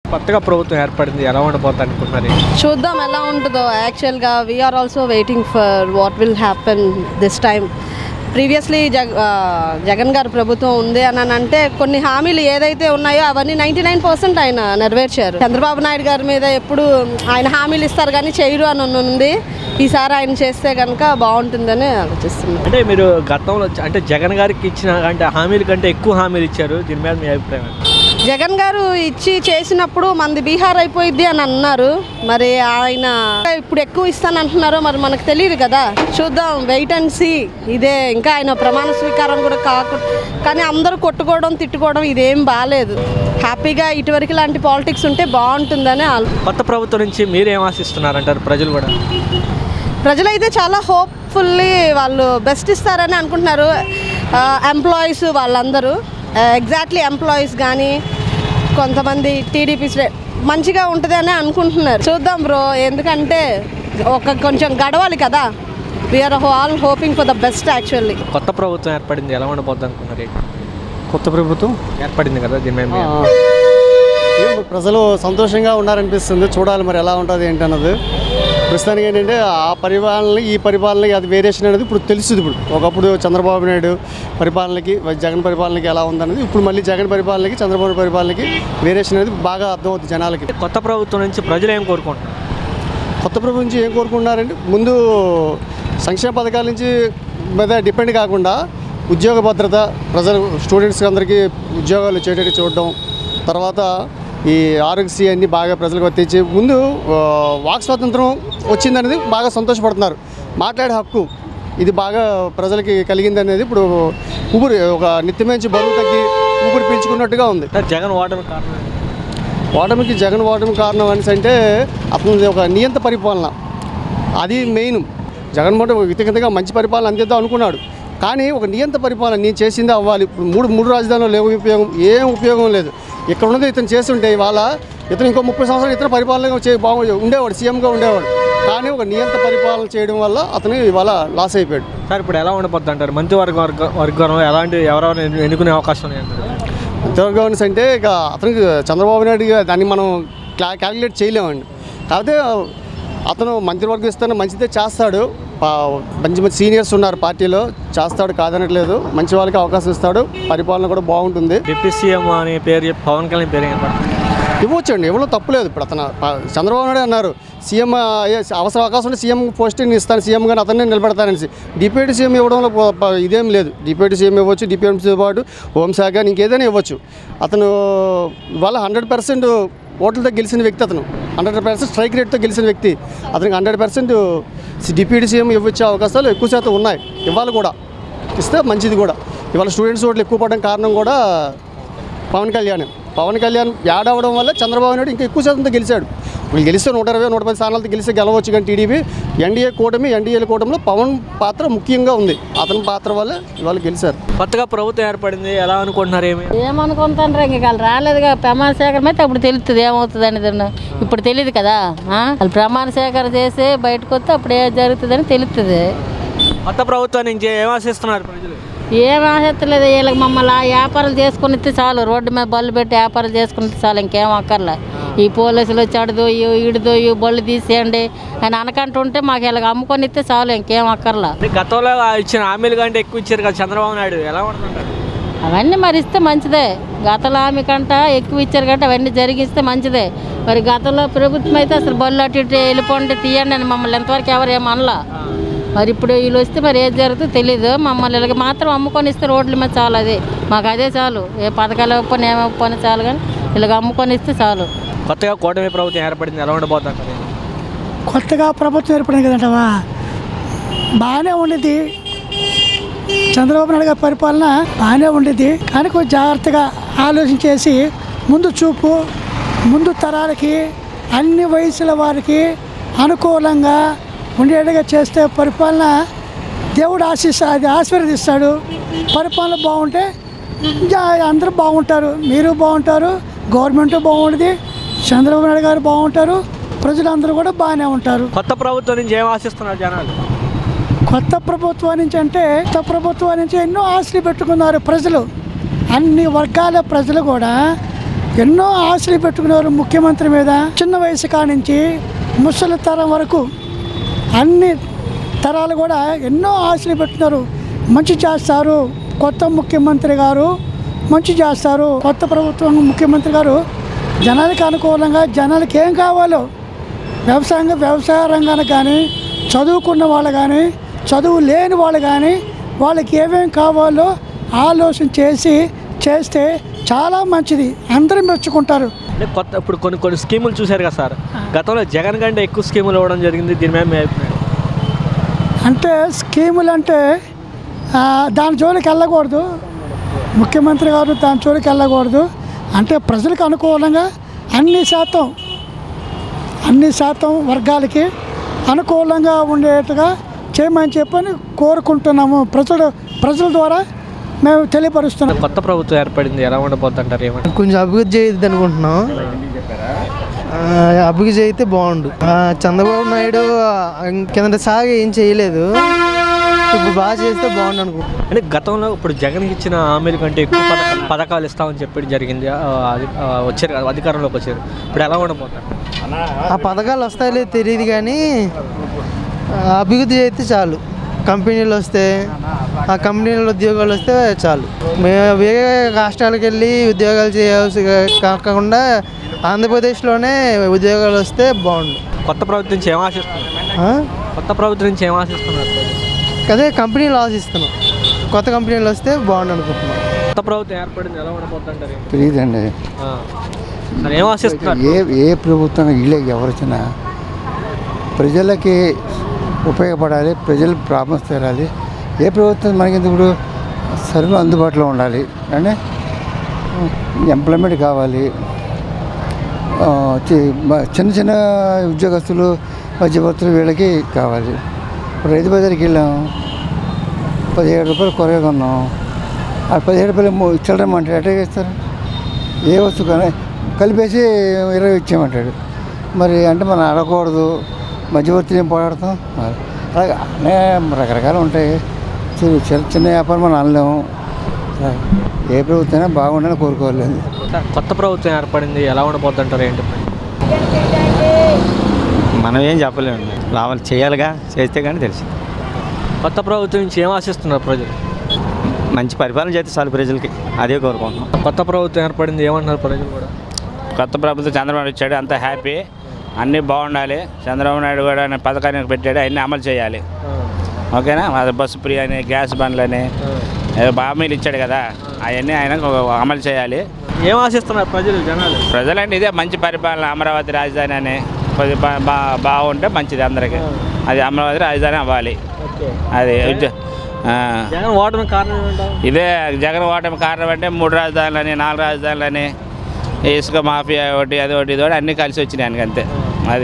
కొత్తగా ప్రభుత్వం ఏర్పడింది ఎలా ఉండబోతుంది అనుకుంటున్నారు చూద్దాం ఎలా ఉంటుందో యాక్చువల్గా we are also waiting for what will happen this time previously జగ ఆ, జగన్ గారు ప్రభుత్వం ఉంది అని అని అంటే కొన్ని హామీలు ఏదైతే ఉన్నాయో అవన్నీ నైంటీ నైన్ పర్సెంట్ ఆయన నెరవేర్చారు చంద్రబాబు నాయుడు గారి మీద ఎప్పుడు ఆయన హామీలు ఇస్తారు కానీ చేయరు అని ఉంది ఈసారి ఆయన చేస్తే కనుక బాగుంటుందని ఆలోచిస్తున్నాను అంటే మీరు గతంలో చ- అంటే జగన్ గారికి ఇచ్చిన అంటే హామీల కంటే ఎక్కువ హామీలు ఇచ్చారు దీని మీద మీ అభిప్రాయం ఏంటి? జగన్ గారు ఇచ్చి చేసినప్పుడు మనది బీహార్ అయిపోయింది అని అన్నారు మరి ఆయన ఇప్పుడు ఎక్కువ ఇస్తాను అంటున్నారో మరి మనకు తెలియదు కదా చూద్దాం వెయిట్ అండ్ సీ ఇదే ఇంకా ఆయన ప్రమాణ స్వీకారం కూడా కాకు కానీ అందరూ కొట్టుకోవడం తిట్టుకోవడం ఇదేం బాగాలేదు హ్యాపీగా ఇటువరకు లాంటి పాలిటిక్స్ ఉంటే బాగుంటుందని ఆలో కొత్త ప్రభుత్వం నుంచి మీరు ఏం ఆశిస్తున్నారంటారు ప్రజలు కూడా ప్రజలైతే చాలా హోప్ఫుల్లీ వాళ్ళు బెస్ట్ ఇస్తారని అనుకుంటున్నారు ఎంప్లాయీస్ వాళ్ళందరూ ఎగ్జాక్ట్లీ ఎంప్లాయీస్ కానీ కొంతమంది టీడీపీ మంచిగా ఉంటుందని అనుకుంటున్నారు చూద్దాం బ్రో ఎందుకంటే ఒక కొంచెం గడవాలి కదా we are all hoping for the best actually కొత్త ప్రభుత్వం ఏర్పడింది ఎలా ఉండబోద్ది అనుకున్నారు కొత్త ప్రభుత్వం ఏర్పడింది కదా దీని మీద మీ ఆ, ఏం ప్రజలు సంతోషంగా ఉన్నారనిపిస్తుంది చూడాలి మరి ఎలా ఉంటుంది ఏంటన్నది ప్రస్తుతానికి ఏంటంటే ఆ పరిపాలన ఈ పరిపాలనకి అది వేరియేషన్ అనేది ఇప్పుడు తెలుస్తుంది ఇప్పుడు ఒకప్పుడు చంద్రబాబు నాయుడు పరిపాలనకి జగన్ పరిపాలనకి ఎలా ఉందన్నది ఇప్పుడు మళ్ళీ జగన్ పరిపాలనకి చంద్రబాబు పరిపాలనకి వేరియేషన్ అనేది బాగా అర్థమవుతుంది జనాలకి కొత్త ప్రభుత్వం నుంచి ప్రజలు ఏం కోరుకుంటున్నారు కొత్త ప్రభుత్వం నుంచి ఏం కోరుకుంటున్నారంటే ముందు సంక్షేమ పథకాల నుంచి మీద డిపెండ్ కాకుండా ఉద్యోగ భద్రత ప్రజలు స్టూడెంట్స్ అందరికీ ఉద్యోగాలు వచ్చేటట్టు చూడడం తర్వాత ఈ ఆరోగ్యశ్రీ అన్ని బాగా ప్రజలకు వర్తించి ముందు ఆ, వాక్ స్వాతంత్రం వచ్చిందనేది బాగా సంతోషపడుతున్నారు మాట్లాడే హక్కు ఇది బాగా ప్రజలకి కలిగింది అనేది ఇప్పుడు ఊపిరి ఒక నిత్యమించి బరువు తగ్గి ఊపిరి పీల్చుకున్నట్టుగా ఉంది అంటే జగన్ ఓటమి కారణం ఏంటి? ఓటమికి జగన్ ఓటమి కారణం అనేసి అంటే అతనిది ఒక నియంత పరిపాలన అది మెయిన్ జగన్మోహన్ వ్యక్తిగతంగా మంచి పరిపాలన అందిద్దాం అనుకున్నాడు కానీ ఒక నియంత పరిపాలన నేను చేసిందే అవ్వాలి ఇప్పుడు మూడు మూడు రాజధానులు లేవు ఉపయోగం ఏం ఉపయోగం లేదు ఇక్కడ ఉన్నది ఇతను చేస్తుంటే ఇవాళ ఇతను ఇంకో ముప్పై సంవత్సరాలు ఇతర పరిపాలన చే బాగు ఉండేవాడు సీఎంగా ఉండేవాడు కానీ ఒక నియంత పరిపాలన చేయడం వల్ల అతను ఇవాళ లాస్ అయిపోయాడు సార్ ఇప్పుడు ఎలా ఉండబోద్ది అంటారు మంత్రివర్గ వర్గ వర్గంలో ఎలాంటి ఎవరెవరు ఎన్ను- ఎన్నుకునే అవకాశం ఉన్నాయి అంటారు ఉద్యోగ గవర్నెన్స్ అంటే ఇక అతనికి చంద్రబాబు నాయుడు గారు దాన్ని మనం క్లా క్యాలిక్యులేట్ చేయలేమండి కాకపోతే అతను మంత్రివర్గం ఇస్తాను మంచిదే చేస్తాడు పా- మంచి మంచి సీనియర్స్ ఉన్నారు పార్టీలో చేస్తాడు కాదనట్లేదు మంచి వాళ్ళకి అవకాశం ఇస్తాడు పరిపాలన కూడా బాగుంటుంది డిప్యూటీ సీఎం అనే పేరు చెప్పి పవన్ కళ్యాణ్ పేరు ఏం పడుతుంది ఇవ్వచ్చండి ఇవ్వడం తప్పులేదు ఇప్పుడు అతను ప- చంద్రబాబు నాయుడు అన్నారు సీఎం అయ్యే అవసరం అవకాశం ఉంటే సీఎం పోస్టింగ్ ఇస్తాను సీఎం గాని అతన్ని నిలబెడతానని డిప్యూటీ సీఎం ఇవ్వడంలో ప- ప- ఇదేం లేదు డిప్యూటీ సీఎం ఇవ్వచ్చు డిప్యూటీతో పాటు హోంశాఖ కానీ ఇంకేదైనా ఇవ్వచ్చు అతను వాళ్ళ హండ్రెడ్ పర్సెంట్ ఓట్లతో గెలిచిన వ్యక్తి అతను హండ్రెడ్ పర్సెంట్ స్ట్రైక్ రేట్తో గెలిచిన వ్యక్తి అతనికి హండ్రెడ్ పర్సెంట్ డిప్యూటీ సీఎం ఇవ్వచ్చే అవకాశాలు ఎక్కువ శాతం ఉన్నాయి ఇవ్వాలి కూడా ఇస్తే మంచిది కూడా ఇవాళ స్టూడెంట్స్ ఓట్లు ఎక్కువ పడడం కారణం కూడా పవన్ కళ్యాణ్ పవన్ కళ్యాణ్ యాడ్ అవ్వడం వల్ల చంద్రబాబు నాయుడు ఇంకా ఎక్కువ శాతంతో గెలిచాడు వీళ్ళు గెలిస్తే నూట ఇరవై నూట పది స్థానాలతో గెలిస్తే గెలవచ్చు కానీ టీడీపీ ఎన్డీఏ కూటమి ఎన్డీఏల కూటమిలో పవన్ పాత్ర ముఖ్యంగా ఉంది అతని పాత్ర వల్ల ఇవాళ గెలిచారు కొత్తగా ప్రభుత్వం ఏర్పడింది ఎలా అనుకుంటున్నారు ఏమి ఏమనుకుంటాను ఇంక వాళ్ళు రాలేదుగా ప్రమాణ సేకరణ అయితే అప్పుడు తెలుస్తుంది ఏమవుతుంది అనేది ఇప్పుడు తెలియదు కదా ఆ? వాళ్ళు ప్రమాణ సేకరణ చేసి బయటకు వస్తే అప్పుడు ఏం జరుగుతుందని తెలుస్తుంది కొత్త ప్రభుత్వం నుంచి ఏం ఆశిస్తున్నారు ప్రజలు ఏం ఆసక్తిలేదు వీళ్ళకి మమ్మల్ని ఆ వ్యాపారాలు చేసుకుని ఇస్తే చాలు రోడ్డు మీద బళ్ళు పెట్టి వ్యాపారాలు చేసుకుని ఇస్తే చాలు ఇంకేం అక్కర్లే ఈ పోలీసులు వచ్చి అడదోయు ఇడిదోయు బళ్ళు తీసేయండి అని అనకంటుంటే మాకు వీళ్ళకి అమ్ముకొని ఇస్తే చాలు ఇంకేం అక్కర్లా అంటే గతంలో ఇచ్చిన హామీలు కంటే ఎక్కువ ఇచ్చారు కదా చంద్రబాబు నాయుడు ఎలా ఉంటుందంటారు అవన్నీ మరి ఇస్తే మంచిదే గతంలో ఆమె కంట ఎక్కువ ఇచ్చారు కంటే అవన్నీ జరిగిస్తే మంచిదే మరి గతంలో ప్రభుత్వం అయితే అసలు బళ్ళు అటు ఇటు వెళ్ళిపోండి తీయండి అని మమ్మల్ని ఎంతవరకు ఎవరు ఏమనలా మరి ఇప్పుడు వీళ్ళు వస్తే మరి ఏది జరుగుతుందో తెలీదు మమ్మల్ని వీళ్ళకి మాత్రం అమ్ముకొని ఇస్తే రోడ్ల మీద చాలు అది మాకు అదే చాలు ఏ పథకాలు ఇవ్వకపోయినా ఏమి ఇవ్వకపోయినా చాలు కానీ వీళ్ళకి అమ్ముకొని ఇస్తే చాలు కొత్తగా కూటమి ప్రభుత్వం ఏర్పడింది ఎలా ఉండబోద్ది అంటారు కొత్తగా ప్రభుత్వం ఏర్పడింది కదంటవా బాగానే ఉండేది చంద్రబాబు నాయుడు గారి పరిపాలన బాగానే ఉండేది కానీ కొంచెం జాగ్రత్తగా ఆలోచించేసి ముందు చూపు ముందు తరాలకి అన్ని వయసుల వారికి అనుకూలంగా ఉండేట్టుగా చేస్తే పరిపాలన దేవుడు ఆశిస్తా అది ఆశీర్వదిస్తాడు పరిపాలన బాగుంటే జా- అందరూ బాగుంటారు మీరు బాగుంటారు గవర్నమెంట్ బాగుంటుంది చంద్రబాబు నాయుడు గారు బాగుంటారు ప్రజలందరూ కూడా బాగానే ఉంటారు కొత్త ప్రభుత్వం నుంచి ఏం ఆశిస్తున్నారు జనాలు కొత్త ప్రభుత్వం నుంచి అంటే కొత్త ప్రభుత్వం నుంచి ఎన్నో ఆశలు పెట్టుకున్నారు ప్రజలు అన్ని వర్గాల ప్రజలు కూడా ఎన్నో ఆశలు పెట్టుకున్నారు ముఖ్యమంత్రి మీద చిన్న వయసు కానించి ముసలి తరం వరకు అన్ని తరాలు కూడా ఎన్నో ఆశలు పెట్టున్నారు మంచి చేస్తారు కొత్త ముఖ్యమంత్రి గారు మంచి చేస్తారు కొత్త ప్రభుత్వం ముఖ్యమంత్రి గారు జనాలకు అనుకూలంగా జనాలకి ఏం కావాలో వ్యవసాయంగా వ్యవసాయ రంగానికి కానీ చదువుకున్న వాళ్ళు కానీ చదువు లేని వాళ్ళు కానీ వాళ్ళకి ఏమేమి కావాలో ఆలోచన చేసి చేస్తే చాలా మంచిది అందరూ మెచ్చుకుంటారు అంటే కొత్త ఇప్పుడు కొన్ని కొన్ని స్కీములు చూశారు కదా సార్ గతంలో జగన్ కంటే ఎక్కువ స్కీములు ఇవ్వడం జరిగింది దీని మీద మీ అభిప్రాయం అంటే స్కీములు అంటే ఆ, దాని జోలికి వెళ్ళకూడదు ముఖ్యమంత్రి గారు దాని జోలికి వెళ్ళకూడదు అంటే ప్రజలకు అనుకూలంగా అన్ని శాతం అన్ని శాతం వర్గాలకి అనుకూలంగా ఉండేట్టుగా చేయమని చెప్పని కోరుకుంటున్నాము ప్రజలు ప్రజల ద్వారా మేము తెలియపరుస్తున్నాం కొత్త ప్రభుత్వం ఏర్పడింది ఎలా ఉండబోద్ది అంటారు ఏమంటారు కొంచెం అభివృద్ధి చేయొద్దు అనుకుంటున్నాం ఆ, అభివృద్ధి అయితే బాగుండు ఆ, చంద్రబాబు నాయుడు ఆ, కింద సాగి ఏం చేయలేదు ఇప్పుడు బాగా చేస్తే బాగుండు అనుకుంటున్నాం అంటే గతంలో ఇప్పుడు జగన్ ఇచ్చిన హామీల కంటే ఎక్కువ పథక పథకాలు ఇస్తామని చెప్పి జరిగింది ఆ, అది ఆ, వచ్చారు కదా అధికారంలోకి వచ్చారు ఇప్పుడు ఎలా ఉండబోతారు ఆ పథకాలు వస్తాయో లేదో తెలియదు కానీ ఆ, అభివృద్ధి చేస్తే చాలు కంపెనీలు వస్తే ఆ కంపెనీలో ఉద్యోగాలు వస్తే చాలు మేము వేరే రాష్ట్రాలకు వెళ్ళి ఉద్యోగాలు చేయాల్సి కాకుండా ఆంధ్రప్రదేశ్లోనే ఉద్యోగాలు వస్తే బాగుండు కొత్త ప్రభుత్వం నుంచి ఏం ఆశిస్తున్నారు ఆ? కొత్త ప్రభుత్వం నుంచి ఏం ఆశిస్తున్నారు అదే కంపెనీలు ఆశిస్తున్నాం కొత్త కంపెనీలు వస్తే బాగుండు అనుకుంటున్నాం కొత్త ప్రభుత్వం ఏర్పడింది ఎలా ఉండబోద్ది అంటారు తెలియదండి ఆ. మరి ఏం ఆశిస్తున్నారు ఏ ఏ ప్రభుత్వం ఇల్లే ఎవరు వచ్చినా ప్రజలకి ఉపయోగపడాలి ప్రజల ప్రాబ్లమ్స్ తీరాలి ఏ ప్రభుత్వం మనకి ఇప్పుడు సరుకులు అందుబాటులో ఉండాలి అంటే ఎంప్లాయ్మెంట్ కావాలి ఆ, చి- మ- చిన్న చిన్న ఉద్యోగస్తులు మధ్యవర్తులు వీళ్ళకి కావాలి ఇప్పుడు రైతు బజార్కి వెళ్ళాం పదిహేడు రూపాయలు కూరగాయలు కొన్నాం ఆ పదిహేడు రూపాయలు మూ- చిల్లర అంటే ఎట్లా ఇస్తారు ఏ వస్తువు కానీ కలిపేసి ఇరవై ఇచ్చామంటాడు మరి అంటే మనం అడగకూడదు మధ్యవర్తిని ఏం పోరాడతాం మరి అలాగే అనే రకరకాలు ఉంటాయి చి- చిన్న చిన్న వ్యాపారం మనం అనలేము అలాగే ఏ ప్రభుత్వమైనా బాగుండాలని కోరుకోలేదు కొత్త- కొత్త ప్రభుత్వం ఏర్పడింది ఎలా ఉండబోద్ది అంటారు ఏంటి మరి? మనం ఏం చెప్పలేము రావాలి చేయాలిగా చేస్తే కానీ తెలుసు కొత్త ప్రభుత్వం నుంచి ఏం ఆశిస్తున్నారు ప్రజలు మంచి పరిపాలన చేస్తే చాలు ప్రజలకి అదే కోరుకుంటున్నాం కొత్త ప్రభుత్వం ఏర్పడింది ఏమంటున్నారు ప్రజలు కూడా కొత్త ప్రభుత్వం చంద్రబాబు నాయుడు వచ్చాడు అంతా హ్యాపీ అన్నీ బాగుండాలి చంద్రబాబు నాయుడు కూడా అనే పథకాన్ని పెట్టాడు అన్నీ అమలు చేయాలి ఓకేనా అది బస్సు ఫ్రీ అని గ్యాస్ బండ్లని ఏదో హామీలు ఇచ్చాడు కదా అవన్నీ ఆయన అమలు చేయాలి ఏం ఆశిస్తున్నారు ప్రజలు జనాలు ప్రజలంటే ఇదే మంచి పరిపాలన అమరావతి రాజధాని అని కొద్ది బా- బా- బాగుంటే మంచిది అందరికీ అది అమరావతి రాజధాని అవ్వాలి ఓకే అది ఉద్య- ఆ. జగన్ ఓటమి కారణం ఏమంటారు ఇదే జగన్ ఓటమి కారణం అంటే మూడు రాజధానులని నాలుగు రాజధానులని ఇసుక మాఫియా ఒకటి అది ఒకటి ఇది ఒకటి అన్నీ కలిసి వచ్చినాయి ఆయనకి అంతే